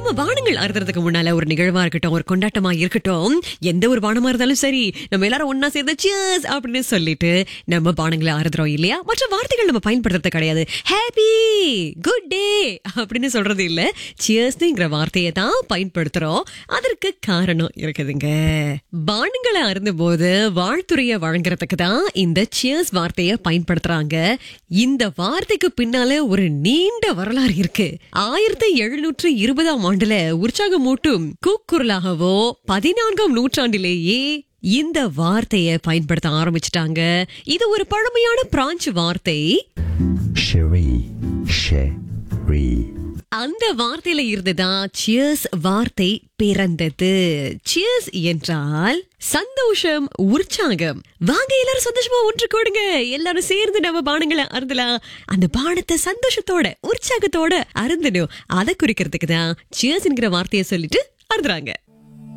நாம பானங்கள் அறுத்துறதுக்கு முன்னால ஒரு நிகழ்வா இருக்கட்டும் ஒரு கொண்டாட்டமா இருக்கட்டும் எந்த ஒரு பானமா இருந்தாலும் சரி நம்ம எல்லாரும் ஒன்னா சேர்ந்து சியர்ஸ் அப்படின்னு சொல்லிட்டு நம்ம பானங்களை அறுத்துறோம் இல்லையா மற்ற வார்த்தைகள் நம்ம பயன்படுத்துறது கிடையாது ஹாப்பி குட் டே அப்படின்னு சொல்றது இல்ல சியர்ஸ்ங்கிற வார்த்தையை தான் பயன்படுத்துறோம் அதற்கு காரணம் இருக்குதுங்க பானங்களை அருந்தும் போது வாழ்த்துறைய வழங்குறதுக்கு தான் இந்த சியர்ஸ் வார்த்தையை பயன்படுத்துறாங்க இந்த வார்த்தைக்கு பின்னால ஒரு நீண்ட வரலாறு இருக்கு ஆயிரத்தி எழுநூற்று இருபதாம் ஆண்டுல உற்சாகமூட்டும் கூக்குரலாகவோ பதினான்காம் நூற்றாண்டிலேயே இந்த வார்த்தையை பயன்படுத்த ஆரம்பிச்சிட்டாங்க இது ஒரு பழமையான பிரான்ச் வார்த்தை Cherie, cherie. அந்த வார்த்தையில இருந்துதான் சியர்ஸ் வார்த்தை பிறந்தது சியர்ஸ் என்றால் சந்தோஷம் உற்சாகம் வாங்க எல்லாரும் சந்தோஷமா ஒன்று கூடுங்க எல்லாரும் சேர்ந்து நம்ம பானங்களை அருந்தலாம் அந்த பானத்தை சந்தோஷத்தோட உற்சாகத்தோட அருந்தணும் அதை குறிக்கிறதுக்கு தான் சியர்ஸ் என்கிற வார்த்தையை சொல்லிட்டு அருந்துறாங்க